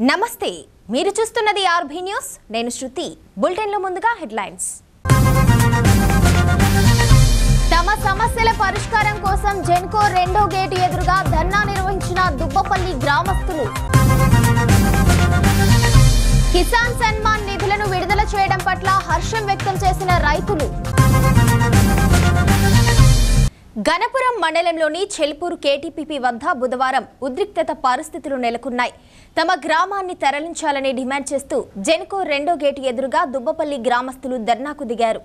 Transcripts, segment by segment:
నమస్తే మీరు చూస్తున్నది ఆర్బీ న్యూస్ నేను శృతి బులెటిన్లో ముందుగా హెడ్లైన్స్ తమ సమస్యల పరిష్కారం కోసం జెన్కో రెండో గేటు ఎదురుగా ధర్నా నిర్వహించిన దుబ్బపల్లి గ్రామస్తులు కిసాన్ సన్మాన్ నిధులను విడుదల చేయడం పట్ల హర్షం వ్యక్తం చేసిన రైతులు గణపురం మండలంలోని చెల్పూరు కేటీపీపీ వద్ద బుధవారం ఉద్రిక్తత పరిస్థితులు నెలకొన్నాయి తమ గ్రామాన్ని తరలించాలని డిమాండ్ చేస్తూ జెన్కో రెండో గేటు ఎదురుగా దుబ్బపల్లి గ్రామస్తులు ధర్నాకు దిగారు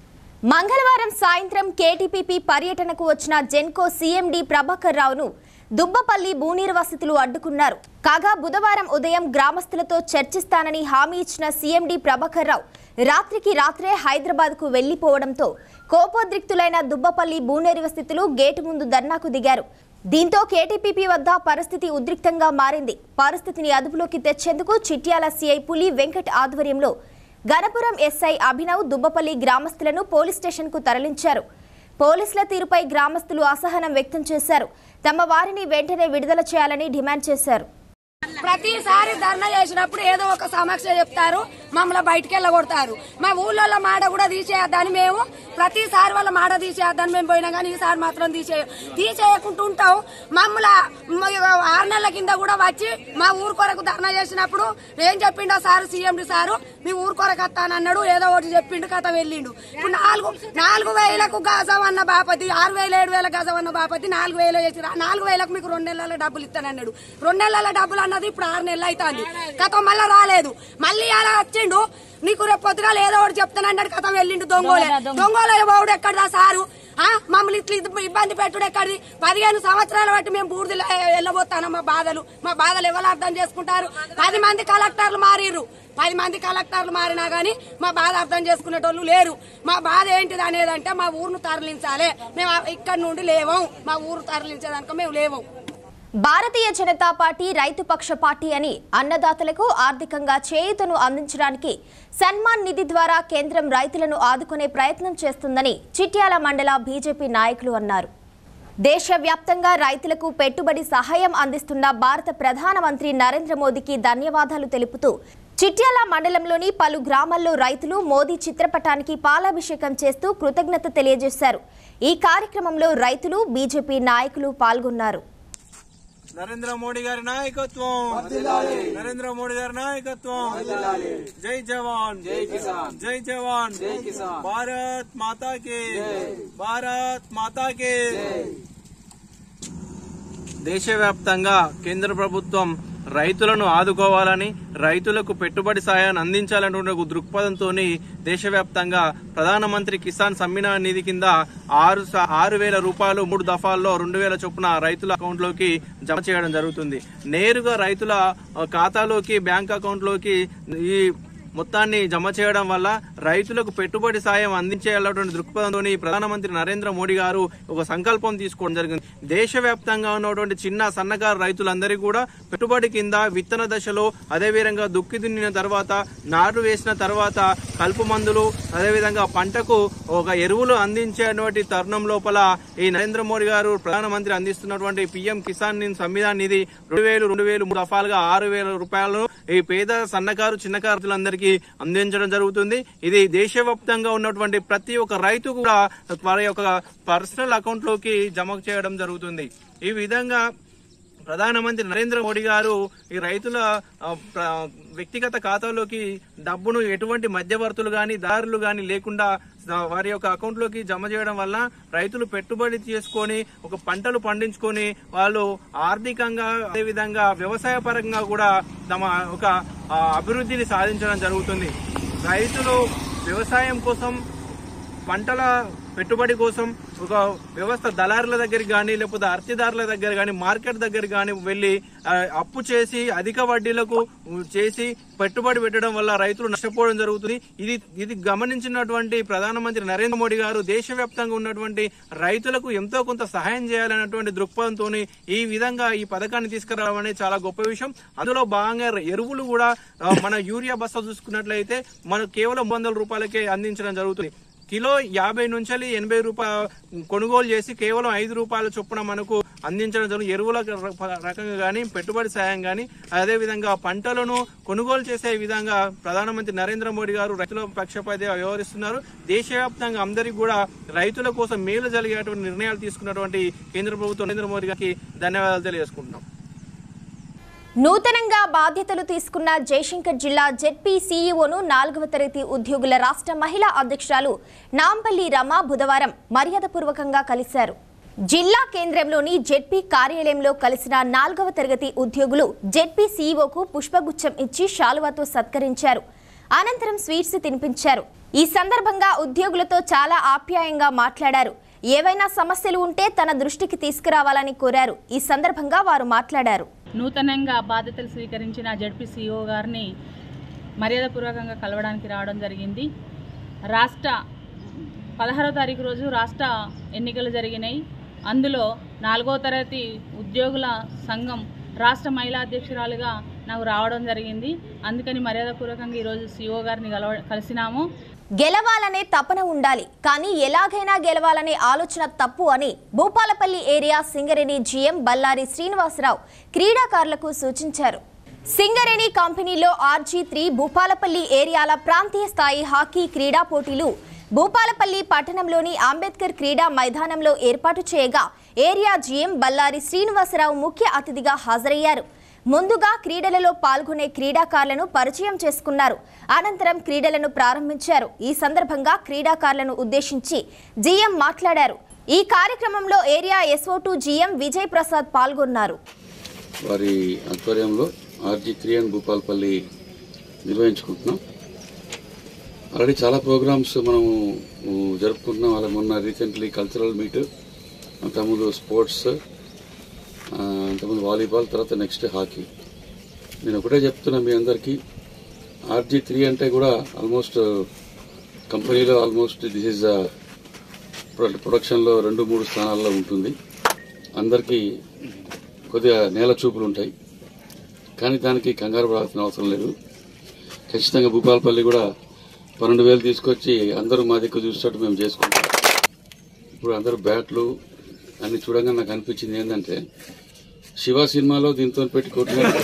మంగళవారం సాయంత్రం కేటీపీపీ పర్యటనకు వచ్చిన జెన్కో సీఎండీ ప్రభాకర్ రావును దుబ్బపల్లి భూనిర్వాసితులు అడ్డుకున్నారు కాగా బుధవారం ఉదయం గ్రామస్తులతో చర్చిస్తానని హామీ ఇచ్చిన సీఎండీ ప్రభాకర్ రావు రాత్రికి రాత్రే హైదరాబాద్కు వెళ్లిపోవడంతో కోపోద్రిక్తులైన దుబ్బపల్లి భూనిర్వాసితులు గేటు ముందు ధర్నాకు దిగారు దీంతో కేటీపీపీ వద్ద పరిస్థితి ఉద్రిక్తంగా మారింది పరిస్థితిని అదుపులోకి తెచ్చేందుకు చిట్యాల సీఐ పులి వెంకట్ ఆధ్వర్యంలో గణపురం ఎస్ఐ అభినవ్ దుబ్బపల్లి గ్రామస్తులను పోలీస్ స్టేషన్కు తరలించారు పోలీసుల తీరుపై గ్రామస్తులు అసహనం వ్యక్తం చేశారు తమ వారిని వెంటనే విడుదల చేయాలని డిమాండ్ చేశారు ప్రతిసారి ధర్నా చేసినప్పుడు ఏదో ఒక సమస్య చెప్తారు మమ్మల్ని బయటికి వెళ్ళగొడతారు మా ఊళ్ళో మాట కూడా తీసేయద్దని మేము ప్రతిసారి వాళ్ళ మాట తీసేయద్దని మేము పోయినా కానీ ఈసారి మాత్రం తీసే తీసేయకుండా ఉంటాం మమ్మల్ని ఆరు నెలల కింద కూడా వచ్చి మా ఊరు కొరకు ధర్నా చేసినప్పుడు ఏం చెప్పిండో సారు సీఎండి సారు మీ ఊరు కొరకు వస్తానన్నాడు ఏదో ఒకటి చెప్పిండు కథ వెళ్ళిండు ఇప్పుడు నాలుగు నాలుగు వేలకు గజం అన్న బాపతి ఆరు వేల ఏడు వేల గజం అన్న బాపతి నాలుగు వేలు చేసి నాలుగు వేలకు మీకు రెండు నెలల డబ్బులు ఇస్తానన్నాడు రెండు నెలల డబ్బులు అన్నది ఇప్పుడు ఆరు నెలలు అవుతుంది కథ మళ్ళా రాలేదు మళ్ళీ అలా వచ్చిండు నీకు రేపు పొద్దుగాల ఏదో ఒకటి చెప్తానన్నాడు కథ వెళ్ళిండు దొంగోలే దొంగోలే బావుడు ఎక్కడదా సారు ఆ మమ్మల్ని ఇట్లా ఇది ఇబ్బంది పెట్టుడు ఎక్కడిది పదిహేను సంవత్సరాల బట్టి మేము బూడిద వెళ్ళబోతాను మా బాధలు మా బాధలు ఎవరు అర్థం చేసుకుంటారు పది మంది కలెక్టర్లు మారిర్రు పది మంది కలెక్టర్లు మారినా గానీ మా బాధ అర్థం చేసుకునేటోళ్ళు లేరు మా బాధ ఏంటిది అనేదంటే మా ఊరును తరలించాలి మేము ఇక్కడ నుండి లేవం మా ఊరు తరలించేదానికి మేము లేవం భారతీయ జనతా పార్టీ రైతు పక్ష పార్టీ అని అన్నదాతలకు ఆర్థికంగా చేయూతను అందించడానికి సన్మాన్ నిధి ద్వారా కేంద్రం రైతులను ఆదుకునే ప్రయత్నం చేస్తుందని చిట్యాల మండల బీజేపీ నాయకులు అన్నారు దేశవ్యాప్తంగా రైతులకు పెట్టుబడి సహాయం అందిస్తున్న భారత ప్రధానమంత్రి నరేంద్ర మోదీకి ధన్యవాదాలు తెలుపుతూ చిట్యాల మండలంలోని పలు గ్రామాల్లో రైతులు మోదీ చిత్రపటానికి పాలాభిషేకం చేస్తూ కృతజ్ఞత తెలియజేశారు ఈ కార్యక్రమంలో రైతులు బీజేపీ నాయకులు పాల్గొన్నారు నరేంద్ర మోడీ గారి నాయకత్వం నరేంద్ర మోడీ గారి నాయకత్వం జై జవాన్ జై కిసాన్ జై జవాన్ జై కిసాన్ భారత్ మాతా కి భారత్ మాతా కి దేశవ్యాప్తంగా కేంద్ర ప్రభుత్వం రైతులను ఆదుకోవాలని రైతులకు పెట్టుబడి సాయాన్ని అందించాలనే ఒక దృక్పథంతో దేశవ్యాప్తంగా ప్రధానమంత్రి కిసాన్ సమ్మిన నిధి కింద ఆరు స- ఆరు వేల రూపాయలు మూడు దఫాల్లో రెండు వేల చొప్పున రైతుల అకౌంట్లోకి జమ చేయడం జరుగుతుంది నేరుగా రైతుల ఆ, ఖాతాలోకి బ్యాంక్ అకౌంట్లోకి ఈ మొత్తాన్ని జమ చేయడం వల్ల రైతులకు పెట్టుబడి సాయం అందించేయాలన్నటువంటి దృక్పథంతో ప్రధానమంత్రి నరేంద్ర మోడీ గారు ఒక సంకల్పం తీసుకోవడం జరిగింది దేశవ్యాప్తంగా ఉన్నటువంటి చిన్న సన్నకారు రైతులందరికీ కూడా పెట్టుబడి కింద విత్తన దశలో అదేవిధంగా దుక్కి దున్నిన తర్వాత నారు వేసిన తర్వాత కలుపు మందులు అదేవిధంగా పంటకు ఒక ఎరువులు అందించేటువంటి తరుణం లోపల ఈ నరేంద్ర మోడీ గారు ప్రధానమంత్రి అందిస్తున్నటువంటి పిఎం కిసాన్ నిధి సంవిధాన్ నిధి రెండు వేలు రెండు వేలు మూడు దఫాలుగా ఆరు వేల రూపాయలను ఈ పేద సన్నకారు చిన్నకారు రైతులందరికీ అందించడం జరుగుతుంది ఇది దేశవ్యాప్తంగా ఉన్నటువంటి ప్రతి ఒక్క రైతు కూడా వారి యొక్క పర్సనల్ అకౌంట్ లోకి జమ చేయడం జరుగుతుంది ఈ విధంగా ప్రధానమంత్రి నరేంద్ర మోడీ గారు ఈ రైతుల ఆ, ప్ర- వ్యక్తిగత ఖాతాలోకి డబ్బును ఎటువంటి మధ్యవర్తులు గాని దారులు గాని లేకుండా ఆ, వారి యొక్క అకౌంట్ లోకి జమ చేయడం వల్ల రైతులు పెట్టుబడి చేసుకొని ఒక పంటలు పండించుకొని వాళ్ళు ఆర్థికంగా అదేవిధంగా వ్యవసాయ పరంగా కూడా తమ ఒక ఆ, అభివృద్ధిని సాధించడం జరుగుతుంది రైతులు వ్యవసాయం కోసం పంటల పెట్టుబడి కోసం ఒక వ్యవస్థ దళారుల దగ్గరికి కానీ లేకపోతే అర్తిదారుల దగ్గర కానీ మార్కెట్ దగ్గర కానీ వెళ్ళి ఆ, అప్పు చేసి అధిక వడ్డీలకు చేసి పెట్టుబడి పెట్టడం వల్ల రైతులు నష్టపోవడం జరుగుతుంది ఇది ఇది గమనించినటువంటి ప్రధానమంత్రి నరేంద్ర మోడీ గారు దేశవ్యాప్తంగా ఉన్నటువంటి రైతులకు ఎంతో కొంత సహాయం చేయాలన్నటువంటి దృక్పథంతో ఈ విధంగా ఈ పథకాన్ని తీసుకురావడం అనేది చాలా గొప్ప విషయం అందులో భాగంగా ఎరువులు కూడా ఆ, మన యూరియా బస్తా చూసుకున్నట్లయితే మనకు కేవలం వందల రూపాయలకే అందించడం జరుగుతుంది కిలో యాభై నుంచి ఎనభై రూపాయలు కొనుగోలు చేసి కేవలం ఐదు రూపాయల చొప్పున మనకు అందించడం జరుగుతుంది ఎరువుల ర- రకంగా కానీ పెట్టుబడి సాయం కానీ అదేవిధంగా పంటలను కొనుగోలు చేసే విధంగా ప్రధానమంత్రి నరేంద్ర మోడీ గారు రైతుల పక్షపాతి వ్యవహరిస్తున్నారు దేశవ్యాప్తంగా అందరికీ కూడా రైతుల కోసం మేలు జరిగేటువంటి నిర్ణయాలు తీసుకున్నటువంటి కేంద్ర ప్రభుత్వం నరేంద్ర మోడీ గారికి ధన్యవాదాలు తెలియజేసుకుంటున్నాం నూతనంగా బాధ్యతలు తీసుకున్న జయశంకర్ జిల్లా జెడ్పీ సీఈఓను నాలుగవ తరగతి ఉద్యోగుల రాష్ట్ర మహిళా అధ్యక్షురాలు నాంపల్లి రమ బుధవారం మర్యాదపూర్వకంగా కలిశారు జిల్లా కేంద్రంలోని జెడ్పీ కార్యాలయంలో కలిసిన నాలుగవ తరగతి ఉద్యోగులు జెడ్పీ సీఈఓకు పుష్పగుచ్చం ఇచ్చి శాలువాతో సత్కరించారు అనంతరం స్వీట్స్ తినిపించారు ఈ సందర్భంగా ఉద్యోగులతో చాలా ఆప్యాయంగా మాట్లాడారు ఏవైనా సమస్యలు ఉంటే తన దృష్టికి తీసుకురావాలని కోరారు ఈ సందర్భంగా వారు మాట్లాడారు నూతనంగా బాధ్యతలు స్వీకరించిన జడ్పీ సీఓ గారిని మర్యాదపూర్వకంగా కలవడానికి రావడం జరిగింది రాష్ట్ర పదహారో తారీఖు రోజు రాష్ట్ర ఎన్నికలు జరిగినాయి అందులో నాలుగో తరగతి ఉద్యోగుల సంఘం రాష్ట్ర మహిళా అధ్యక్షురాలుగా నాకు రావడం జరిగింది అందుకని మర్యాదపూర్వకంగా ఈరోజు సీఓ గారిని కలవ కలిసినాము గెలవాలనే తపన ఉండాలి కానీ ఎలాగైనా గెలవాలనే ఆలోచన తప్పు అని భూపాలపల్లి ఏరియా సింగరేణి జీఎం బల్లారి శ్రీనివాసరావు క్రీడాకారులకు సూచించారు సింగరేణి కంపెనీలో ఆర్జీ త్రీ భూపాలపల్లి ఏరియాల ప్రాంతీయ స్థాయి హాకీ క్రీడా పోటీలు భూపాలపల్లి పట్టణంలోని అంబేద్కర్ క్రీడా మైదానంలో ఏర్పాటు చేయగా ఏరియా జీఎం బల్లారి శ్రీనివాసరావు ముఖ్య అతిథిగా హాజరయ్యారు ముందుగా క్రీడలలో పాల్గొనే క్రీడాకారులను పరిచయం చేసుకున్నారు అనంతరం క్రీడలను ప్రారంభించారు ఈ సందర్భంగా క్రీడాకారులను ఉద్దేశించి జీఎం మాట్లాడారు ఈ కార్యక్రమంలో area SO two GM Vijay Prasad పాల్గొన్నారు వారి ఆధ్వర్యంలో ఆర్జీ త్రీ అండ్ భూపాల్పల్లి నిర్వహించుకుంటున్నాం ఆల్రెడీ చాలా ప్రోగ్రామ్స్ మనము ఊ, జరుపుకుంటున్నాం అలా మొన్న రీసెంట్లీ కల్చరల్ మీట్ అంతకుముందు స్పోర్ట్స్ ఆ, అంతకుముందు వాలీబాల్ తర్వాత నెక్స్ట్ హాకీ నేను ఒకటే చెప్తున్నా మీ అందరికీ ఆర్జీ త్రీ అంటే కూడా ఆల్మోస్ట్ కంపెనీలో ఆల్మోస్ట్ దిస్ ఈజ్ ప్రొడక్షన్లో రెండు మూడు స్థానాల్లో ఉంటుంది అందరికీ కొద్దిగా నేల చూపులు ఉంటాయి కానీ దానికి కంగారు పడాల్సిన అవసరం లేదు ఖచ్చితంగా భూపాలపల్లి కూడా పన్నెండు వేలు తీసుకొచ్చి అందరూ మా దిక్కు చూసేటట్టు మేము చేసుకుంటాం ఇప్పుడు అందరూ బ్యాట్లు అన్ని చూడంగా నాకు అనిపించింది ఏంటంటే శివ సినిమాలో దీంతో పెట్టి కొట్టినట్టు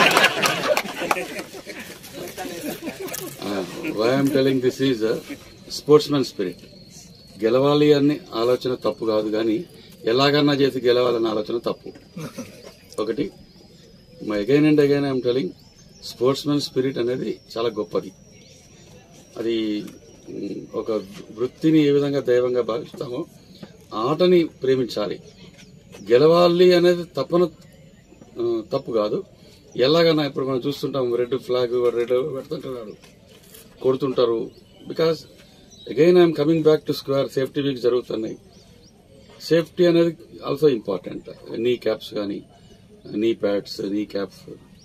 I'm telling this is sportsman spirit గెలవాలి అని ఆలోచన తప్పు కాదు కానీ ఎలాగన్నా చేసి గెలవాలన్న ఆలోచన తప్పు ఒకటి again and again I'm telling sportsman spirit అనేది చాలా గొప్పది అది మ్, ఒక వృత్తిని ఏ విధంగా దైవంగా భావిస్తామో ఆటని ప్రేమించాలి గెలవాలి అనేది తప్పన ఆ, తప్పు కాదు ఎలాగన్నా ఇప్పుడు మనం చూస్తుంటాం రెడ్ ఫ్లాగ్ రెడ్ పెడుతుంటున్నాడు కొడుతుంటారు because again I'm coming back to square safety week జరుగుతున్నాయి సేఫ్టీ అనేది ఆల్సో ఇంపార్టెంట్ నీ క్యాప్స్ కానీ నీ ప్యాడ్స్ నీ క్యాప్స్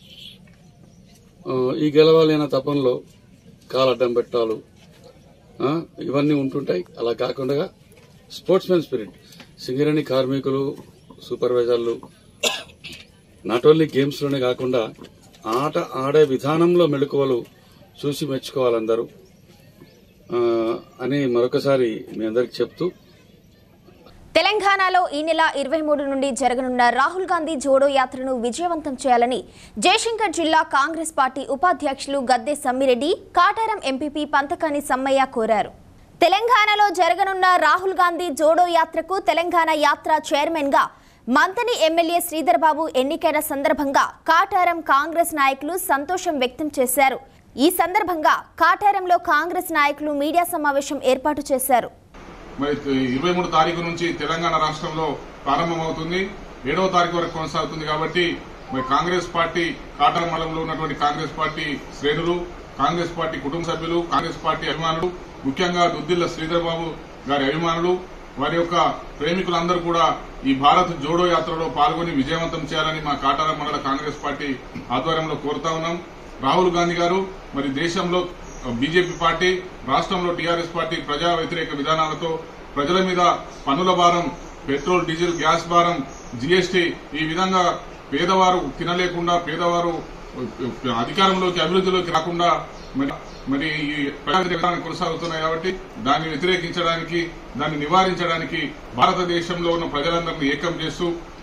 ఈ గెలవాలి అనే తపనలో కాలు అడ్డం పెట్టాలు ఆ, ఇవన్నీ ఉంటుంటాయి అలా కాకుండా స్పోర్ట్స్ మ్యాన్ స్పిరిట్ సింగరేణి కార్మికులు సూపర్వైజర్లు నాట్ ఓన్లీ గేమ్స్లోనే కాకుండా ఆట ఆడే విధానంలో మెళుకువలు చూసి మెచ్చుకోవాలి అందరూ ఆ, అని మరొకసారి మీ అందరికి చెప్తూ తెలంగాణలో ఈ నెల ఇరవై మూడు నుండి జరగనున్న రాహుల్ గాంధీ జోడో యాత్రను విజయవంతం చేయాలని జయశంకర్ జిల్లా కాంగ్రెస్ పార్టీ ఉపాధ్యక్షులు గద్దె సమ్మిరెడ్డి కాటారం ఎంపీపీ పంతకాని సమ్మయ్య కోరారు తెలంగాణలో జరగనున్న రాహుల్ గాంధీ జోడో యాత్రకు తెలంగాణ యాత్ర చైర్మన్ గా మంతని ఎమ్మెల్యే శ్రీధర్ బాబు ఎన్నికైన సందర్భంగా కాటారం కాంగ్రెస్ నాయకులు సంతోషం వ్యక్తం చేశారు ఈ సందర్భంగా కాటారంలో కాంగ్రెస్ నాయకులు మీడియా సమావేశం ఏర్పాటు చేశారు మరి ఇరవై మూడు తారీఖు నుంచి తెలంగాణ రాష్ట్రంలో ప్రారంభమవుతుంది ఏడవ తారీఖు వరకు కొనసాగుతుంది కాబట్టి మరి కాంగ్రెస్ పార్టీ కాటర మండలంలో ఉన్నటువంటి కాంగ్రెస్ పార్టీ శ్రేణులు కాంగ్రెస్ పార్టీ కుటుంబ సభ్యులు కాంగ్రెస్ పార్టీ అభిమానులు ముఖ్యంగా దుద్దిల్ల శ్రీధర్ బాబు గారి అభిమానులు వారి యొక్క ప్రేమికులందరూ కూడా ఈ భారత్ జోడో యాత్రలో పాల్గొని విజయవంతం చేయాలని మా కాటార మండల కాంగ్రెస్ పార్టీ ఆధ్వర్యంలో కోరుతా ఉన్నాం రాహుల్ గాంధీ గారు మరి దేశంలో బీజేపీ పార్టీ రాష్ట్రంలో టీఆర్ఎస్ పార్టీ ప్రజా వ్యతిరేక విధానాలతో ప్రజల మీద పన్నుల భారం పెట్రోల్ డీజిల్ గ్యాస్ భారం జీఎస్టీ ఈ విధంగా పేదవారు తినలేకుండా పేదవారు అధికారంలోకి అభివృద్ధిలోకి రాకుండా మరి మరి ఈ ప్రజా విధానం కొనసాగుతున్నాయి కాబట్టి దాన్ని వ్యతిరేకించడానికి దాన్ని నివారించడానికి భారతదేశంలో ఉన్న ప్రజలందరినీ ఏకం చేస్తూ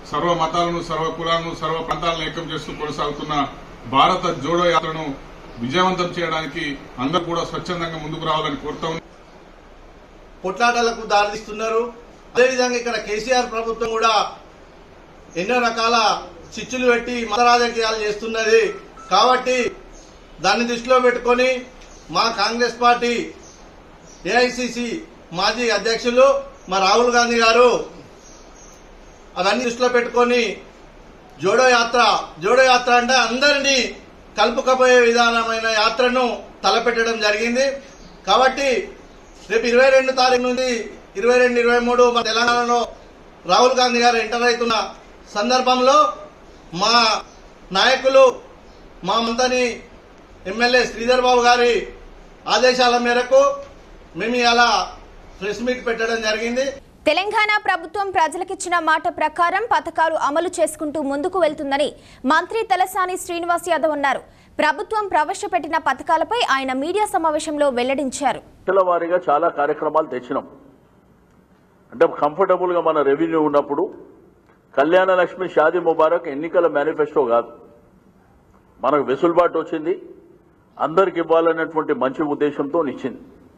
సర్వ మతాలను సర్వ కులాలను సర్వ ప్రాంతాలను ఏకం చేస్తూ కొనసాగుతున్న భారత జోడో యాత్రను విజయవంతం చేయడానికి అందరూ కూడా స్వచ్ఛందంగా ముందుకు రావాలని కోరుతా ఉన్నాం. కొట్లాటలకు దారితీస్తున్నారు అదేవిధంగా ఇక్కడ కేసీఆర్ ప్రభుత్వం కూడా ఎన్నో రకాల చిచ్చులు పెట్టి మత రాజకీయాలు చేస్తున్నది కాబట్టి దాన్ని దృష్టిలో పెట్టుకొని మా కాంగ్రెస్ పార్టీ ఏఐసిసి మాజీ అధ్యక్షులు మా రాహుల్ గాంధీ గారు అవన్నీ దృష్టిలో పెట్టుకొని జోడో యాత్ర జోడో యాత్ర అంటే అందరినీ కలుపుకపోయే విధానమైన యాత్రను తలపెట్టడం జరిగింది కాబట్టి రేపు ఇరవై రెండు తారీఖు నుండి ఇరవై రెండు ఇరవై మూడు మన తెలంగాణలో రాహుల్ గాంధీ గారు ఎంటర్ అవుతున్న సందర్భంలో మా నాయకులు మా మంతని ఎమ్మెల్యే శ్రీధర్ బాబు గారి ఆదేశాల మేరకు మేము ఇలా ప్రెస్ మీట్ పెట్టడం జరిగింది తెలంగాణ ప్రభుత్వం ప్రజలకిచ్చిన మాట ప్రకారం పథకాలు అమలు చేసుకుంటూ ముందుకు వెళ్తుందని మంత్రి తలసాని శ్రీనివాస్ యాదవ్ అన్నారు ప్రభుత్వం ప్రవేశపెట్టిన పథకాలపై ఆయన మీడియా సమావేశంలో వెల్లడించారు దశల వారీగా చాలా కార్యక్రమాలు తెచ్చినాం అంటే కంఫర్టబుల్గా మన రెవెన్యూ ఉన్నప్పుడు కళ్యాణ లక్ష్మి షాదీ ముబారక్ ఎన్నికల మేనిఫెస్టో కాదు మనకు వెసులుబాటు వచ్చింది అందరికి ఇవ్వాలనేటువంటి మంచి ఉద్దేశంతో ఇచ్చింది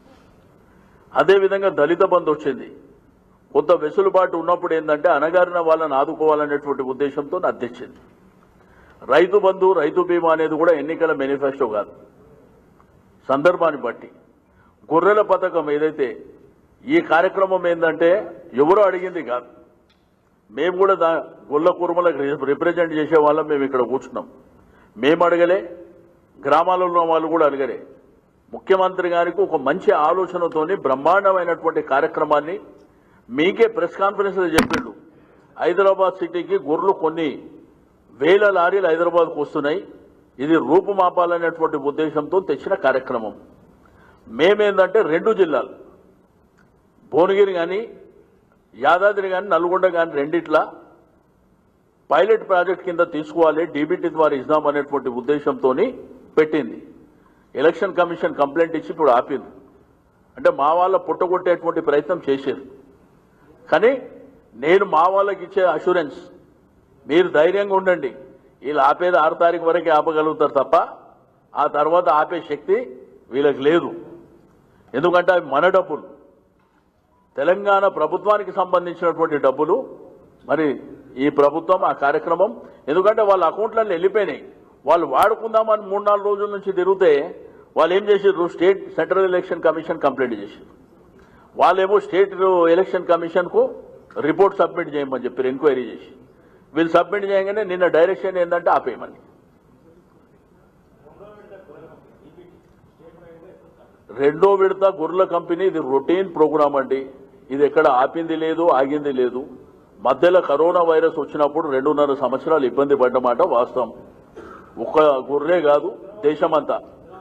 అదేవిధంగా దళిత బంధు వచ్చింది కొంత వెసులుబాటు ఉన్నప్పుడు ఏంటంటే అనగారిన వాళ్ళని ఆదుకోవాలనేటువంటి ఉద్దేశంతో అది తెచ్చింది రైతు బంధు రైతు బీమా అనేది కూడా ఎన్నికల మేనిఫెస్టో కాదు సందర్భాన్ని బట్టి గొర్రెల పథకం ఏదైతే ఈ కార్యక్రమం ఏంటంటే ఎవరో అడిగింది కాదు మేము కూడా దా గొల్ల కుర్మలకు రిప్రజెంట్ చేసే వాళ్ళం మేము ఇక్కడ కూర్చున్నాం మేము అడగలే గ్రామాలలో ఉన్న వాళ్ళు కూడా అడగలే ముఖ్యమంత్రి గారికి ఒక మంచి ఆలోచనతోని బ్రహ్మాండమైనటువంటి కార్యక్రమాన్ని మీకే ప్రెస్ కాన్ఫరెన్స్లో చెప్పిండు హైదరాబాద్ సిటీకి గొర్రెలు కొన్ని వేల లారీలు హైదరాబాద్కు వస్తున్నాయి ఇది రూపుమాపాలనేటువంటి ఉద్దేశంతో తెచ్చిన కార్యక్రమం మేమేందంటే రెండు జిల్లాలు భువనగిరి కానీ యాదాద్రి కానీ నల్గొండ కానీ రెండిట్లా పైలట్ ప్రాజెక్ట్ కింద తీసుకోవాలి డీబీటీ ద్వారా ఇద్దామనేటువంటి ఉద్దేశంతో పెట్టింది ఎలక్షన్ కమిషన్ కంప్లైంట్ ఇచ్చి ఇప్పుడు ఆపింది అంటే మా వాళ్ళ పుట్టగొట్టేటువంటి ప్రయత్నం చేశారు కానీ నేను మా వాళ్ళకి ఇచ్చే అష్యూరెన్స్ మీరు ధైర్యంగా ఉండండి వీళ్ళు ఆపేది ఆరు తారీఖు వరకే ఆపగలుగుతారు తప్ప ఆ తర్వాత ఆపే శక్తి వీళ్ళకి లేదు ఎందుకంటే అవి మన డబ్బులు తెలంగాణ ప్రభుత్వానికి సంబంధించినటువంటి డబ్బులు మరి ఈ ప్రభుత్వం ఆ కార్యక్రమం ఎందుకంటే వాళ్ళ అకౌంట్లలో వెళ్ళిపోయినాయి వాళ్ళు వాడుకుందామని మూడు నాలుగు రోజుల నుంచి తిరిగితే వాళ్ళు ఏం చేసారు state central election commission complaint చేశారు వాళ్ళేమో స్టేట్ ఎలక్షన్ కమిషన్కు రిపోర్ట్ సబ్మిట్ చేయమని చెప్పారు ఎంక్వైరీ చేసి వీళ్ళు సబ్మిట్ చేయగానే నిన్న డైరెక్షన్ ఏంటంటే ఆపేయమని రెండో విడత గొర్రెల కంపెనీ ఇది రొటీన్ ప్రోగ్రామ్ అండి ఇది ఎక్కడ ఆపింది లేదు ఆగింది లేదు మధ్యలో కరోనా వైరస్ వచ్చినప్పుడు రెండున్నర సంవత్సరాలు ఇబ్బంది పడ్డమాట వాస్తవం ఒక్క గొర్రె కాదు దేశమంతా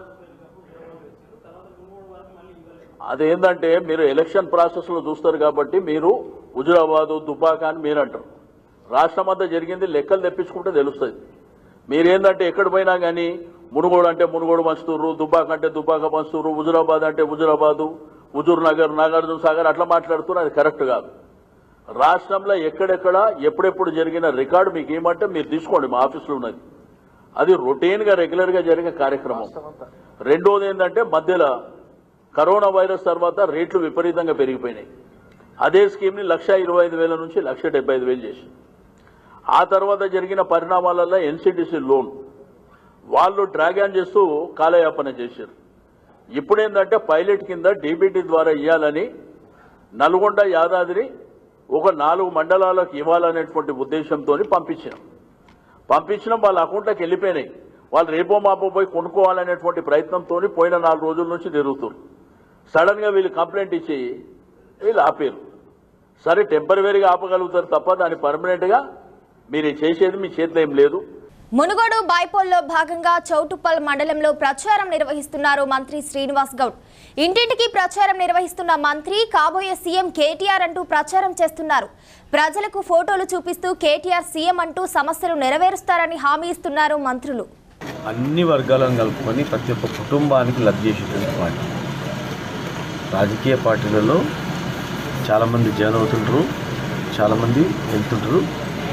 అదేంటంటే మీరు ఎలక్షన్ ప్రాసెస్ లో చూస్తారు కాబట్టి మీరు హుజురాబాదు దుబాకా అని మీరు అంటారు రాష్ట్రం అంతా జరిగింది లెక్కలు తెప్పించుకుంటే తెలుస్తుంది మీరేందంటే ఎక్కడ పోయినా కానీ మునుగోడు అంటే మునుగోడు పంచుతుర్రు దుబాక్ అంటే దుబాక పంచుతుర్రు హుజురాబాద్ అంటే హుజురాబాదు హుజూర్ నగర్ నాగార్జున సాగర్ అట్లా మాట్లాడుతున్నారు అది కరెక్ట్ కాదు రాష్ట్రంలో ఎక్కడెక్కడ ఎప్పుడెప్పుడు జరిగిన రికార్డు మీకు ఏమంటే మీరు తీసుకోండి మా ఆఫీసులో ఉన్నది అది రొటీన్ గా రెగ్యులర్ గా జరిగే కార్యక్రమం రెండోది ఏంటంటే మధ్యలో కరోనా వైరస్ తర్వాత రేట్లు విపరీతంగా పెరిగిపోయినాయి అదే స్కీమ్ ని లక్ష ఇరవై ఐదు వేల నుంచి లక్ష డెబ్బై ఐదు వేలు చేసి ఆ తర్వాత జరిగిన పరిణామాలలో ఎన్సిటిసి లోన్ వాళ్ళు డ్రాగాన్ చేస్తూ కాలయాపన చేశారు ఇప్పుడేంటంటే పైలట్ కింద డీబీటీ ద్వారా ఇవ్వాలని నల్గొండ యాదాద్రి ఒక నాలుగు మండలాలకు ఇవ్వాలనేటువంటి ఉద్దేశంతో పంపించాం పంపించడం వాళ్ళ అకౌంట్లోకి వెళ్ళిపోయినాయి వాళ్ళు రేపో మాపో పోయి కొనుక్కోవాలనేటువంటి ప్రయత్నంతో పోయిన నాలుగు రోజుల నుంచి తిరుగుతారు సడన్ గా వీళ్ళు కంప్లైంట్ ఇచ్చి వీళ్ళు ఆపారు సరే టెంపరీగా ఆపగలుగుతారు తప్ప దాన్ని పర్మనెంట్ గా మీరు చేసేది మీ చేతిలో ఏం లేదు మునుగోడు బైపోల్లో భాగంగా చౌటుప్పల్ మండలంలో ప్రచారం నిర్వహిస్తున్నారు మంత్రి శ్రీనివాస్ గౌడ్ ఇంటింటికి ప్రచారం నిర్వహిస్తున్న మంత్రి కాబోయే సీఎం కేటీఆర్ అంటూ ప్రచారం చేస్తున్నారు ప్రజలకు ఫోటోలు చూపిస్తూ కేటీఆర్ సీఎం అంటూ సమస్యలు నెరవేరుస్తారని హామీ ఇస్తున్నారు మంత్రులు అన్ని వర్గాలను కలుపుకొని ప్రతి ఒక్క కుటుంబానికి లబ్ధి చేసేటువంటి పార్టీ రాజకీయ పార్టీలలో చాలామంది జాయిన్ అవుతుంటారు చాలామంది వెళ్తుంటారు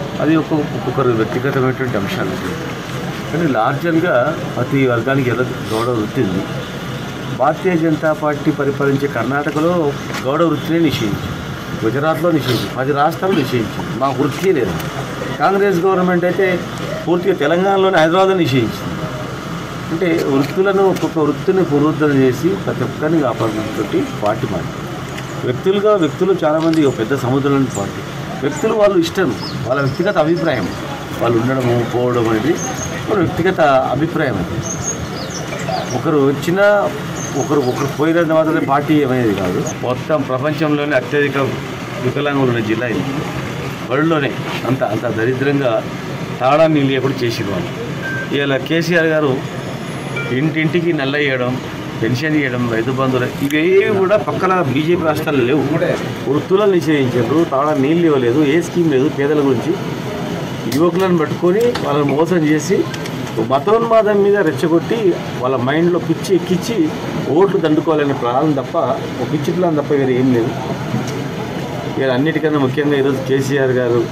అది ఒక ఒక్కొక్కరు వ్యక్తిగతమైనటువంటి అంశాలు కానీ లార్జర్గా ప్రతి వర్గానికి ఎలా గౌరవ వృత్తి ఉంది భారతీయ జనతా పార్టీ పరిపాలించే కర్ణాటకలో గౌరవ వృత్తిని నిషేధించింది గుజరాత్లో నిషేధించింది పది రాష్ట్రాలు నిషేధించింది మా వృత్తి లేదు కాంగ్రెస్ గవర్నమెంట్ అయితే పూర్తిగా తెలంగాణలోని హైదరాబాద్లో నిషేధించింది అంటే వృత్తులను ఒక్కొక్క వృత్తిని పునరుద్ధరణ చేసి ప్రతి ఒక్కరిని కాపాడుతున్నటువంటి పార్టీ మాది వ్యక్తులుగా వ్యక్తులు చాలామంది ఒక పెద్ద సముద్రంలోని పార్టీ వ్యక్తులు వాళ్ళు ఇష్టం వాళ్ళ వ్యక్తిగత అభిప్రాయం వాళ్ళు ఉండడము పోవడం అనేది వాళ్ళ వ్యక్తిగత అభిప్రాయం అది ఒకరు వచ్చిన ఒకరు ఒకరు పోయిన మాత్రమే పార్టీ ఏమనేది కాదు మొత్తం ప్రపంచంలోనే అత్యధిక వికలాంగులు ఉన్న జిల్లా ఇది వరల్డ్లోనే అంత అంత దరిద్రంగా తాడా నీళ్ళు ఎప్పుడు చేసిన వాళ్ళు ఇవాళ కేసీఆర్ గారు ఇంటింటికి నల్ల ఇవ్వడం పెన్షన్ ఇవ్వడం రైతు బంధువులు ఇవేవి కూడా పక్కన బీజేపీ రాష్ట్రాలు లేవు వృత్తులను నిషేధించారు తాడా నీళ్ళు ఇవ్వలేదు ఏ స్కీమ్ లేదు పేదల గురించి యువకులను పట్టుకొని వాళ్ళని మోసం చేసి మతోన్మాదం మీద రెచ్చగొట్టి వాళ్ళ మైండ్లో పిచ్చి ఎక్కించి ఓట్లు దండుకోవాలనే ప్రాణం తప్ప ఒక పిచ్చి ప్లాన్ తప్ప వేరే ఏం లేదు ఇక అన్నిటికన్నా ముఖ్యంగా ఈరోజు కేసీఆర్ గారు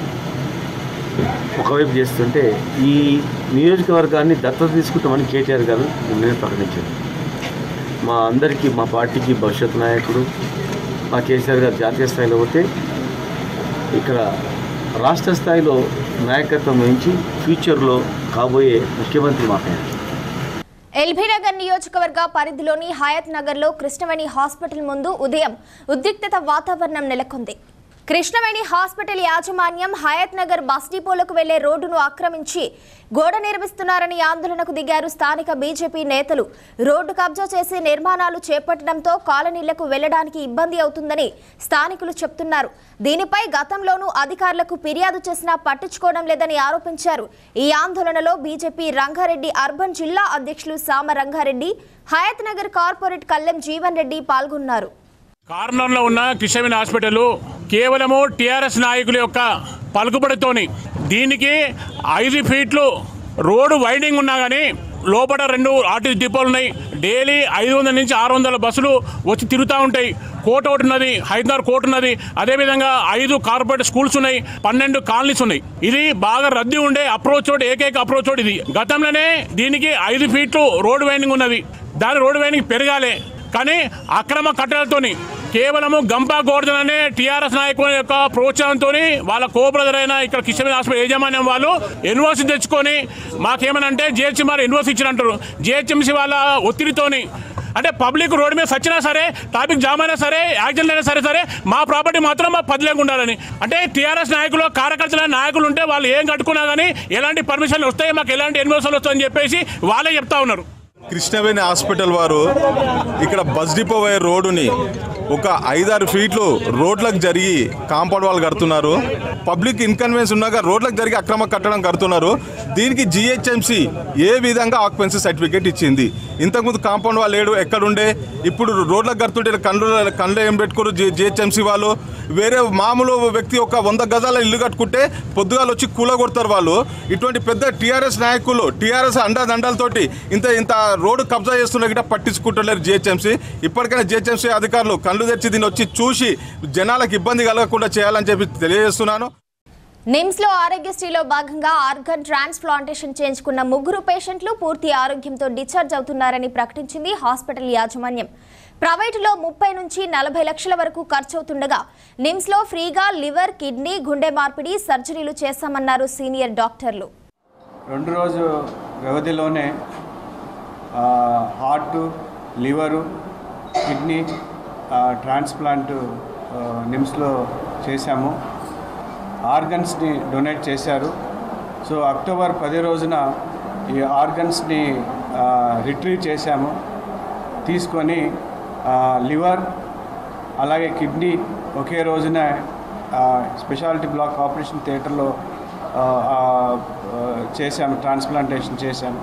ఒకవైపు చేస్తుంటే ఈ నియోజకవర్గాన్ని దత్తత తీసుకుంటామని కేటీఆర్ గారు నేను ప్రకటించారు మా అందరికీ మా పార్టీకి భవిష్యత్ నాయకుడు మా కేసీఆర్ గారు జాతీయ స్థాయిలో పోతే ఇక్కడ రాష్ట్ర స్థాయిలో నాయకత్వం వహించి ఫ్యూచర్లో కాబోయే ముఖ్యమంత్రి మాకు ఎల్బీనగర్ నియోజకవర్గ పరిధిలోని హయత్ నగర్లో కృష్ణవేణి హాస్పిటల్ ముందు ఉదయం ఉద్రిక్తత వాతావరణం నెలకొంది కృష్ణవేణి హాస్పిటల్ యాజమాన్యం హయత్ నగర్ బస్ డిపోలకు వెళ్లే రోడ్డును ఆక్రమించి గోడ నిర్మిస్తున్నారని ఆందోళనకు దిగారు స్థానిక బీజేపీ నేతలు రోడ్డు కబ్జా చేసి నిర్మాణాలు చేపట్టడంతో కాలనీలకు వెళ్లడానికి ఇబ్బంది అవుతుందని స్థానికులు చెప్తున్నారు దీనిపై గతంలోనూ అధికారులకు ఫిర్యాదు చేసినా పట్టించుకోవడం లేదని ఆరోపించారు ఈ ఆందోళనలో బీజేపీ రంగారెడ్డి అర్బన్ జిల్లా అధ్యక్షులు సామ రంగారెడ్డి హయత్ నగర్ కార్పొరేట్ కల్లెం జీవన్ రెడ్డి పాల్గొన్నారు కార్నర్లో ఉన్న కిషమిన్ హాస్పిటల్ కేవలము టీఆర్ఎస్ నాయకుల యొక్క పలుకుబడితోని దీనికి ఐదు ఫీట్లు రోడ్డు వైడింగ్ ఉన్నా కానీ లోపల రెండు ఆర్టీసీ డిపోలు ఉన్నాయి డైలీ ఐదు వందల నుంచి ఆరు వందల బస్సులు వచ్చి తిరుగుతూ ఉంటాయి కోట ఒకటి ఉన్నది హైదరాబాద్ కోట ఉన్నది అదేవిధంగా ఐదు కార్పొరేట్ స్కూల్స్ ఉన్నాయి పన్నెండు కాలనీస్ ఉన్నాయి ఇది బాగా రద్దీ ఉండే అప్రోచ్ రోడ్ ఏకైక అప్రోచ్ రోడ్ ఇది గతంలోనే దీనికి ఐదు ఫీట్లు రోడ్ వైండింగ్ ఉన్నది దాని రోడ్ వైండింగ్ పెరగాలి కానీ అక్రమ కట్టడాలతోని కేవలము గంపా గోర్ధన్ అనే టీఆర్ఎస్ నాయకుల యొక్క ప్రోత్సాహంతో వాళ్ళ కో బ్రదర్ అయిన ఇక్కడ కిషన్ హాస్పిటల్ యాజమాన్యం వాళ్ళు యూనివర్సిటీ తెచ్చుకొని మాకేమనంటే జిహెచ్ఎం వారు యూనివర్సిటీ ఇచ్చినట్టు జిహెచ్ఎంసీ వాళ్ళ ఒత్తిడితోని అంటే పబ్లిక్ రోడ్డు మీద సచ్చినా సరే ట్రాఫిక్ జామ్ అయినా సరే యాక్సిడెంట్ అయినా సరే సరే మా ప్రాపర్టీ మాత్రం మా పదిలేక ఉండాలని అంటే టీఆర్ఎస్ నాయకులు కార్యకర్తల నాయకులు ఉంటే వాళ్ళు ఏం కట్టుకున్నా కానీ ఎలాంటి పర్మిషన్లు వస్తాయి మాకు ఎలాంటి ఎన్వర్సన్లు వస్తాయని చెప్పేసి వాళ్ళే చెప్తా ఉన్నారు కృష్ణవేణి హాస్పిటల్ వారు ఇక్కడ బస్ డిపో పోయే రోడ్డుని ఒక ఐదారు ఫీట్లు రోడ్లకు జరిగి కాంపౌండ్ వాళ్ళు కడుతున్నారు పబ్లిక్ ఇన్కన్వీనియన్స్ ఉన్నాక రోడ్లకు జరిగి అక్రమ కట్టడం కడుతున్నారు దీనికి జిహెచ్ఎంసి ఏ విధంగా ఆక్యుపెన్సీ సర్టిఫికేట్ ఇచ్చింది ఇంతకుముందు కాంపౌండ్ వాళ్ళు ఏడు ఎక్కడుండే ఇప్పుడు రోడ్లకు కడుతుంటే కళ్ళు కళ్ళు ఏం పెట్టుకోరు జిహెచ్ఎంసి వాళ్ళు వేరే మామూలు వ్యక్తి ఒక వంద గజాల ఇల్లు కట్టుకుంటే పొద్దుగాలు వచ్చి కూల కొడతారు వాళ్ళు ఇటువంటి పెద్ద టీఆర్ఎస్ నాయకులు టీఆర్ఎస్ అండదండలతోటి ఇంత ఇంత రోడ్డు కబ్జా చేస్తున్న గిట్ట పట్టించుకుంటలేరు జిహెచ్ఎంసీ ఇప్పటికైనా జిహెచ్ఎంసీ అధికారులు కళ్ళు తెచ్చి దీన్ని వచ్చి చూసి జనాలకు ఇబ్బంది కలగకుండా చేయాలని చెప్పి తెలియజేస్తున్నాను నిమ్స్ లో ఆరోగ్యశ్రీలో భాగంగా ఆర్గన్ ట్రాన్స్ప్లాంటేషన్ చేయించుకున్న ముగ్గురు పేషెంట్లు పూర్తి ఆరోగ్యంతో డిశ్చార్జ్ అవుతున్నారని ప్రకటించింది హాస్పిటల్ యాజమాన్యం ప్రైవేటులో ముప్పై నుంచి నలభై లక్షల వరకు ఖర్చవుతుండగా నిమ్స్ లో ఫ్రీగా లివర్ కిడ్నీ గుండె మార్పిడి సర్జరీలు చేశామన్నారు సీనియర్ డాక్టర్లు రెండు రోజు వ్యవధిలోనే ఆ, హార్ట్ లివరు కిడ్నీ ఆ, ట్రాన్స్ప్లాంట్ ఆ, నిమ్స్లో చేశాము ఆర్గన్స్ని డొనేట్ చేశారు సో అక్టోబర్ పది రోజున ఈ ఆర్గన్స్ని ఆ, రిట్రీవ్ చేశాము తీసుకొని ఆ, లివర్ అలాగే కిడ్నీ ఒకే రోజున ఆ, స్పెషాలిటీ బ్లాక్ ఆపరేషన్ థియేటర్లో ఆ, ఆ, ఆ, చేశాము ట్రాన్స్ప్లాంటేషన్ చేశాము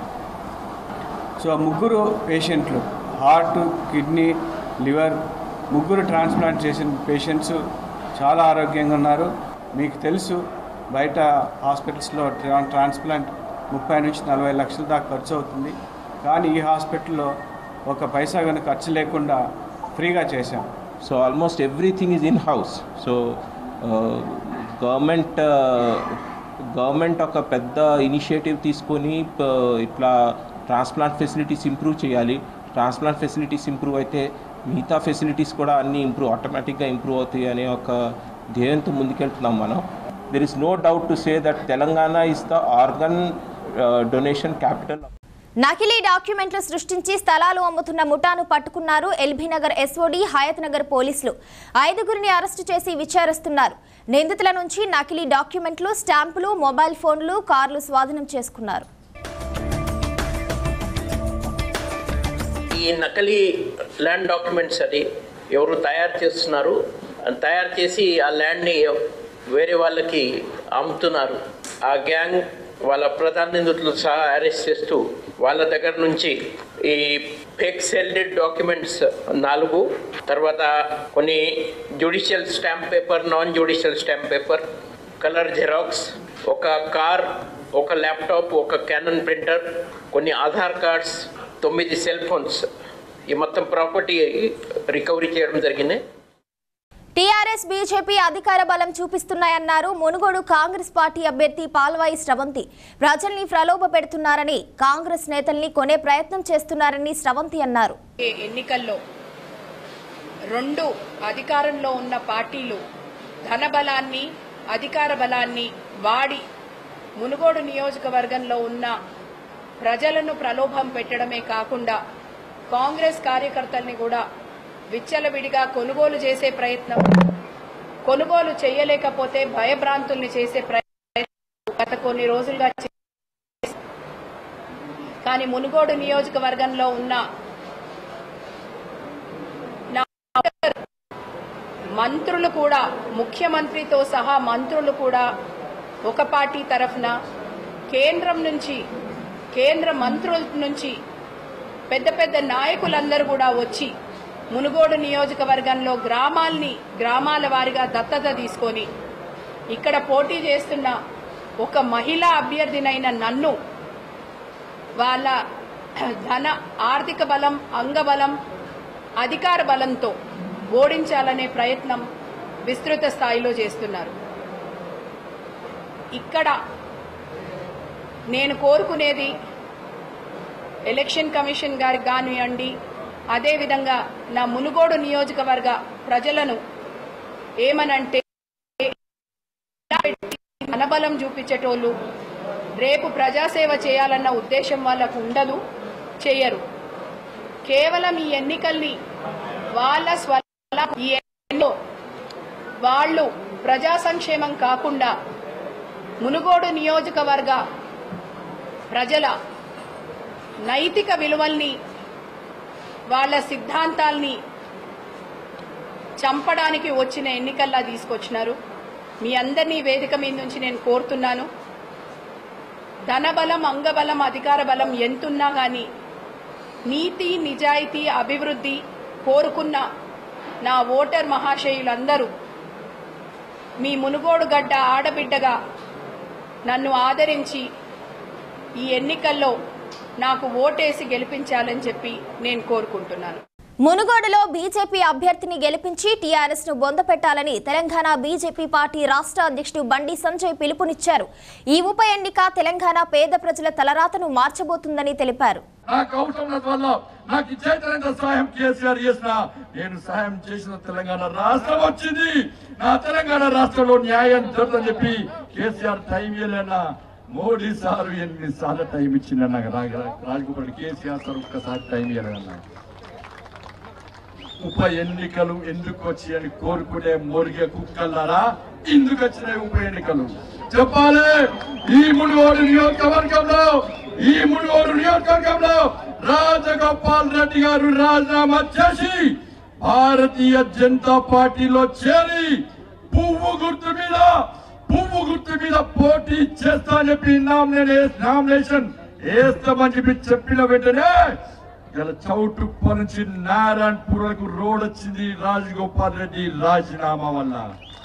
సో ఆ ముగ్గురు పేషెంట్లు హార్ట్ కిడ్నీ లివర్ ముగ్గురు ట్రాన్స్ప్లాంట్ చేసిన పేషెంట్స్ చాలా ఆరోగ్యంగా ఉన్నారు మీకు తెలుసు బయట హాస్పిటల్స్లో ట్రా- ట్రాన్స్ప్లాంట్ ముప్పై నుంచి నలభై లక్షల దాకా ఖర్చు అవుతుంది కానీ ఈ హాస్పిటల్లో ఒక పైసా కనుక ఖర్చు లేకుండా ఫ్రీగా చేశాం So almost everything is in house. So uh, government government ఒక పెద్ద ఇనిషియేటివ్ తీసుకొని ప- ఇట్లా ట్రాన్స్ప్లాంట్ ఫెసిలిటీస్ ఇంప్రూవ్ చేయాలి ట్రాన్స్ప్లాంట్ ఫెసిలిటీస్ ఇంప్రూవ్ అయితే మిగతా ఫెసిలిటీస్ కూడా అన్నీ ఇంప్రూవ్ ఆటోమేటిక్గా ఇంప్రూవ్ అవుతాయి అనే ఒక ధ్యేయంతో ముందుకెళ్తున్నాం మనం there is no doubt to say that Telangana is the organ donation capital నకిలీ డాక్యుమెంట్లు సృష్టించి స్థలాలు అమ్ముతున్న ముఠాను పట్టుకున్నారు ఎల్బీనగర్ ఎస్ఓడి హయత్ నగర్ పోలీసులు ఐదుగురిని అరెస్టు చేసి విచారిస్తున్నారు నిందితుల నుంచి నకిలీ డాక్యుమెంట్లు స్టాంపులు మొబైల్ ఫోన్లు కార్లు స్వాధీనం చేసుకున్నారు ఈ నకలీ ల్యాండ్ డాక్యుమెంట్స్ అది ఎవరు తయారు చేస్తున్నారు అది తయారు చేసి ఆ ల్యాండ్ని వేరే వాళ్ళకి అమ్ముతున్నారు ఆ గ్యాంగ్ వాళ్ళ ప్రధాన నిందితులు సహా అరెస్ట్ చేస్తూ వాళ్ళ దగ్గర నుంచి ఈ ఫేక్ సెల్డెడ్ డాక్యుమెంట్స్ నాలుగు తర్వాత కొన్ని judicial stamp paper non judicial stamp paper colour xerox ఒక కార్ ఒక ల్యాప్టాప్ ఒక క్యానన్ ప్రింటర్ కొన్ని ఆధార్ కార్డ్స్ తొమ్మిది సెల్ ఫోన్స్ ఈ మొత్తం ప్రాపర్టీ రికవరీ చేయడం జరిగింది టీఆర్ఎస్ బీజేపీ అధికార బలం చూపిస్తున్నాయన్నారు మునుగోడు కాంగ్రెస్ పార్టీ అభ్యర్థి పాల్వాయి స్రవంతి ప్రజల్ని ప్రలోభ పెడుతున్నారని కాంగ్రెస్ నేతల్ని కొనే ప్రయత్నం చేస్తున్నారని స్రవంతి అన్నారు ఈ ఎన్నికల్లో రెండు అధికారంలో ఉన్న పార్టీలు ధనబలాన్ని అధికార బలాన్ని వాడి మునుగోడు నియోజకవర్గంలో ఉన్న ప్రజలను ప్రలోభం పెట్టడమే కాకుండా కాంగ్రెస్ కార్యకర్తల్ని కూడా విచ్చలవిడిగా కొనుగోలు చేసే ప్రయత్నం కొనుగోలు చేయలేకపోతే భయభ్రాంతుల్ని చేసే ప్రయత్నం గత కొన్ని రోజులుగా చే- కానీ మునుగోడు నియోజకవర్గంలో ఉన్న నా మంత్రులు కూడా ముఖ్యమంత్రితో సహా మంత్రులు కూడా ఒక పార్టీ తరఫున కేంద్రం నుంచి కేంద్ర మంత్రుల నుంచి పెద్ద పెద్ద నాయకులందరూ కూడా వచ్చి మునుగోడు నియోజకవర్గంలో గ్రామాల్ని గ్రామాల వారిగా దత్తత తీసుకొని ఇక్కడ పోటీ చేస్తున్న ఒక మహిళా అభ్యర్థినైన నన్ను వాళ్ళ ధన ఆర్థిక బలం అంగబలం అధికార బలంతో ఓడించాలనే ప్రయత్నం విస్తృత స్థాయిలో చేస్తున్నారు ఇక్కడ నేను కోరుకునేది ఎలక్షన్ కమిషన్ గారికి కానివ్వండి అదేవిధంగా నా మునుగోడు నియోజకవర్గ ప్రజలను ఏమనంటే అనబలం చూపించేటోళ్ళు రేపు ప్రజాసేవ చేయాలన్న ఉద్దేశం వాళ్ళకు ఉండదు చేయరు కేవలం ఈ ఎన్నికల్ని వాళ్ళ స్వల ఈ ఎన్నికల్లో వాళ్ళు ప్రజా సంక్షేమం కాకుండా మునుగోడు నియోజకవర్గ ప్రజల నైతిక విలువల్ని వాళ్ళ సిద్ధాంతాల్ని చంపడానికి వచ్చిన ఎన్నికల్లా తీసుకొచ్చినారు మీ అందరినీ ఈ వేదిక మీద నుంచి నేను కోరుతున్నాను ధనబలం అంగబలం అధికార బలం ఎంతున్నా గాని నీతి నిజాయితీ అభివృద్ధి కోరుకున్న నా ఓటర్ మహాశయులందరూ మీ మునుగోడు గడ్డ ఆడబిడ్డగా నన్ను ఆదరించి ఈ ఎన్నికల్లో నాకు ఓటేసి గెలిపించాలని చెప్పి నేను కోరుకుంటున్నాను మునుగోడులో బీజేపీ అభ్యర్థిని గెలిపించి టీఆర్ఎస్ ను బొందపెట్టాలని తెలంగాణ బీజేపీ పార్టీ రాష్ట్ర అధ్యక్షుడు బండి సంజయ్ పిలుపునిచ్చారు ఈ ఉప ఎన్నిక తెలంగాణ పేద ప్రజల తలరాతను మార్చబోతుందని తెలిపారు నాకు అవసరం ఉన్నంత వల్ల నాకు ఇచ్చేతనంత సహాయం కేసీఆర్ చేసిన నేను సహాయం చేసిన తెలంగాణ రాష్ట్రం వచ్చింది నా తెలంగాణ రాష్ట్రంలో న్యాయం జరుగుతుందని చెప్పి కేసీఆర్ టైం ఇవ్వలేనా మోడీ సార్ ఎనిమిది సార్లు టైం ఇచ్చిందన్న రాజగోపాల్ కేసీఆర్ సార్ ఒక్కసారి టైం ఇవ్వలేదన్నా ఉప ఎన్నికలు ఎందుకు వచ్చాయని కోరుకునే మొరిగే కుక్కల్లారా ఎందుకు వచ్చినాయి ఉప ఎన్నికలు చెప్పాలి ఈ మునుగోడు నియోజకవర్గంలో ఈ మునుగోడు నియోజకవర్గంలో రాజగోపాల్ రెడ్డి గారు రాజీనామా చేసి భారతీయ జనతా పార్టీలో చేరి పువ్వు గుర్తు మీద పువ్వు గుర్తు మీద పోటీ చేస్తా అని చెప్పి నామినేషన్ నామినేషన్ వేస్తామని చెప్పి చెప్పిన వెంటనే ఇలా చౌటుప్ప నుంచి నారాయణపూర్ వరకు రోడ్ వచ్చింది రాజగోపాల్ రెడ్డి రాజీనామా వల్ల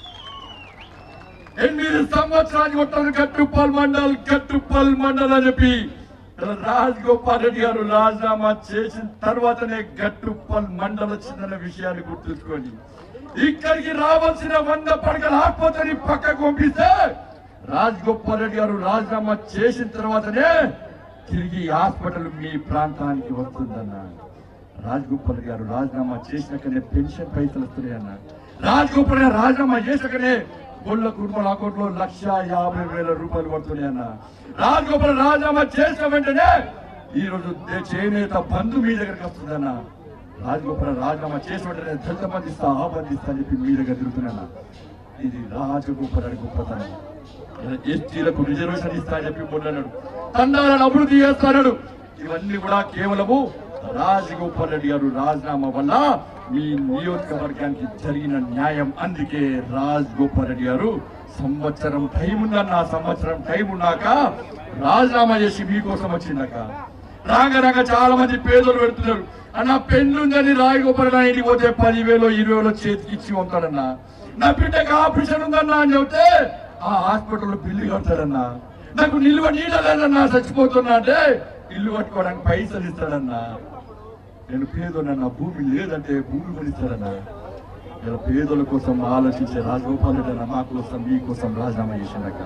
ఎనిమిది సంవత్సరాలు కొట్టారు గట్టుప్పల్ మండల్ గట్టుప్పల్ మండల్ అని చెప్పి ఇలా రాజగోపాల్ రెడ్డి గారు రాజీనామా చేసిన తర్వాతనే గట్టుప్పల్ మండల్ వచ్చిందన్న విషయాన్ని గుర్తుంచుకోండి ఇక్కడికి రావాల్సిన వంద పడకల ఆసుపత్రిని పక్కకు పంపిస్తే రాజగోపాల్ రెడ్డి గారు రాజీనామా చేసిన తర్వాతనే తిరిగి ఈ హాస్పిటల్ మీ ప్రాంతానికి వస్తుందన్న రాజగోపాల్ రెడ్డి గారు రాజీనామా చేసినాకనే పెన్షన్ పైసలు వస్తున్నాయన్న రాజగోపాల్ రెడ్డి రాజీనామా చేసినాకనే గొల్ల కుటుంబాల అకౌంట్ లో లక్ష యాభై వేల రూపాయలు పడుతున్నాయన్న రాజగోపాల్ రాజీనామా చేసిన వెంటనే ఈ రోజు దే- చేనేత బంధు మీ దగ్గరికి వస్తుందన్న రాజగోపాల్ రాజీనామా చేసిన వెంటనే దళిత బంధిస్తా ఆ బంధిస్తా అని చెప్పి మీ దగ్గర తిరుగుతున్నా ఇది రాజగోపాల్ రెడ్డి గొప్పతనం ఎస్టీలకు రిజర్వేషన్ ఇస్తా అని చెప్పి మొన్నన్నాడు తండాలను అభివృద్ధి చేస్తాడు ఇవన్నీ కూడా కేవలము రాజగోపాల్ రెడ్డి గారు రాజీనామా వల్ల మీ నియోజకవర్గానికి జరిగిన న్యాయం అందుకే రాజగోపాల్ రెడ్డి గారు సంవత్సరం టైం ఉందన్న సంవత్సరం టైం ఉన్నాక రాజీనామా చేసి మీకోసం వచ్చిందాక రాగ రాగ చాలా మంది పేదలు పెడుతున్నారు అన్న పెన్నుందని రాజగోపాల్ రెడ్డి ఇంటికి పోతే పదివేలు ఇరవై వేలు చేతికి ఇచ్చి ఉంటాడన్న నా బిడ్డకి ఆపరేషన్ ఉందన్నా అని చెబితే ఆ హాస్పిటల్లో బిల్లు కడతాడన్నా నాకు నిల్వ నీడలేదన్నా చచ్చిపోతున్నా అంటే ఇల్లు కట్టుకోవడానికి పైసలు ఇస్తాడన్నా నేను పేదోనన్నా భూమి లేదంటే భూమి కొనిస్తాడన్నా ఇలా పేదల కోసం ఆలోచించే రాజగోపాల్ రెడ్డి అన్న మా కోసం మీ కోసం రాజీనామా చేసినాక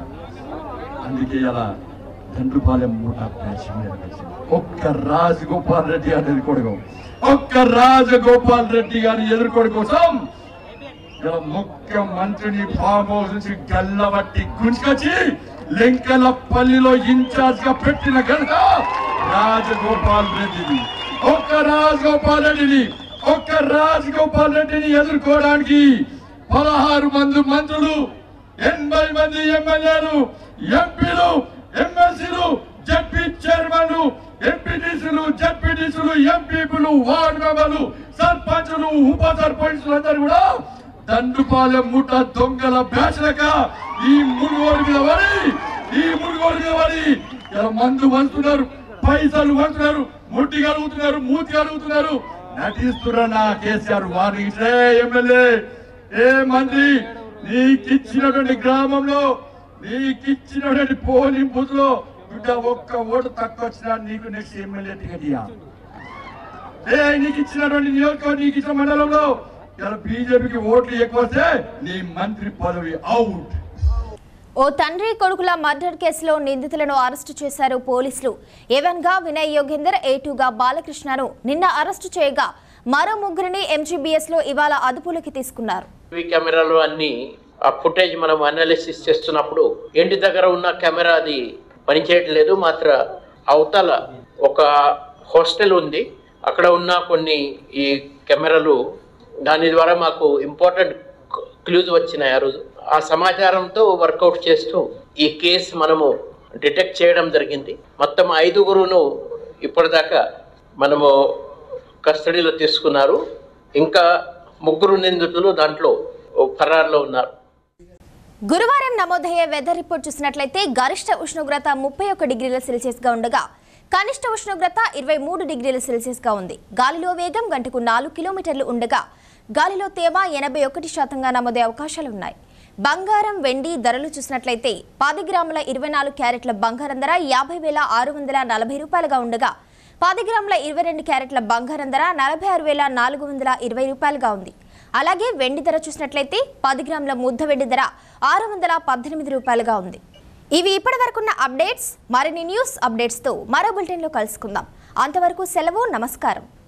అందుకే ఇలా దండుపాలెం మూట బ్యాచ్ మీద వచ్చింది. ఒక్క రాజగోపాల్ రెడ్డి గారిని ఎదుర్కోవడం ఒక్క రాజగోపాల్ రెడ్డి గారిని ఎదుర్కోవడం కోసం ఇలా ముఖ్యమంత్రిని ఫామ్ హౌస్ నుంచి గల్లబట్టి గుంజుకొచ్చి లెంకలపల్లిలో ఇన్ఛార్జ్ గా పెట్టిన ఘనత రాజగోపాల్ రెడ్డిని ఒక్క రాజగోపాల్ రెడ్డిని ఒక్క రాజగోపాల్ రెడ్డిని ఎదుర్కోవడానికి పదహారు మంది మంత్రులు ఎనభై మంది ఎమ్మెల్యేలు ఎంపీలు ఎమ్మెల్సీలు జడ్పీ చైర్మన్లు ఎంపీటీసీలు జడ్పీటీసీలు ఎంపీపీలు వార్డు మెంబర్లు సర్పంచులు ఉప సర్పంచులు అందరూ కూడా దండుపాలెం ముఠ దొంగల బ్యాచ్లక ఈ మునుగోడు మీద పడి ఈ మునుగోడు మీద పడి ఇలా మందు వంచుతున్నారు పైసలు వంచుతున్నారు ముట్టి కలుగుతున్నారు మూతి కలుగుతున్నారు నటిస్తున్నా కేసీఆర్ వారిని ఇచ్చే ఎమ్మెల్యే ఏ మంత్రి నీకిచ్చినటువంటి గ్రామంలో నీకిచ్చినటువంటి పోలింగ్ బూత్ లో బిడ్డ ఒక్క ఓటు తక్కువ వచ్చినా నీకు నెక్స్ట్ ఎమ్మెల్యే టికెట్ ఇయ్య. ఏ నీకు ఇచ్చినటువంటి నియోజకవర్గం నీకు ఇచ్చిన మండలంలో ఇలా బీజేపీకి ఓట్లు ఎక్కువ వస్తే నీ మంత్రి పదవి అవుట్ ఓ తండ్రి కొడుకుల మర్డర్ కేసులో నిందితులను అరెస్టు చేశారు పోలీసులు ఏవన్గా వినయ్ యోగేందర్ ఏటూగా బాలకృష్ణను నిన్న అరెస్టు చేయగా మరో ముగ్గురిని ఎంజీబీఎస్ లో ఇవాళ అదుపులోకి తీసుకున్నారు టీవీ కెమెరాలు అన్ని ఆ ఫుటేజ్ మనం అనాలిసిస్ చేస్తున్నప్పుడు ఇంటి దగ్గర ఉన్న కెమెరా అది పనిచేయట్లేదు మాత్ర అవతల ఒక హాస్టల్ ఉంది అక్కడ ఉన్న కొన్ని ఈ కెమెరాలు దాని ద్వారా మాకు ఇంపార్టెంట్ క్లూజ్ వచ్చినాయి ఆ రోజు ఆ సమాచారంతో వర్కౌట్ చేస్తూ ఈ కేసు మనము డిటెక్ట్ చేయడం జరిగింది మొత్తం ఐదుగురును ఇప్పటిదాకా మనము కస్టడీలో తీసుకున్నారు ఇంకా ముగ్గురు నిందితులు దాంట్లో ఫరార్లో ఉన్నారు గురువారం నమోదయ్యే వెదర్ రిపోర్ట్ చూసినట్లయితే గరిష్ట ఉష్ణోగ్రత ముప్పై ఒక్క డిగ్రీల సెల్సియస్ గా ఉండగా కనిష్ట ఉష్ణోగ్రత ఇరవై మూడు డిగ్రీల సెల్సియస్ గా ఉంది గాలిలో వేగం గంటకు నాలుగు కిలోమీటర్లు ఉండగా గాలిలో తేమ ఎనభై ఒకటి శాతంగా నమోదే అవకాశాలున్నాయి బంగారం వెండి ధరలు చూసినట్లయితే పది గ్రాముల ఇరవై నాలుగు క్యారెట్ల బంగారం ధర యాభై వేల ఆరు వందల నలభై రూపాయలుగా ఉండగా పది గ్రాముల ఇరవై రెండు క్యారెట్ల బంగారం ధర నలభై ఆరు వేల నాలుగు వందల ఇరవై రూపాయలుగా ఉంది అలాగే వెండి ధర చూసినట్లయితే పది గ్రాముల ముద్ద వెండి ధర ఆరు వందల పద్దెనిమిది రూపాయలుగా ఉంది ఇవి ఇప్పటి వరకున్న అప్డేట్స్ మరిన్ని న్యూస్ అప్డేట్స్తో మరో బులెటిన్లో కలుసుకుందాం అంతవరకు సెలవు నమస్కారం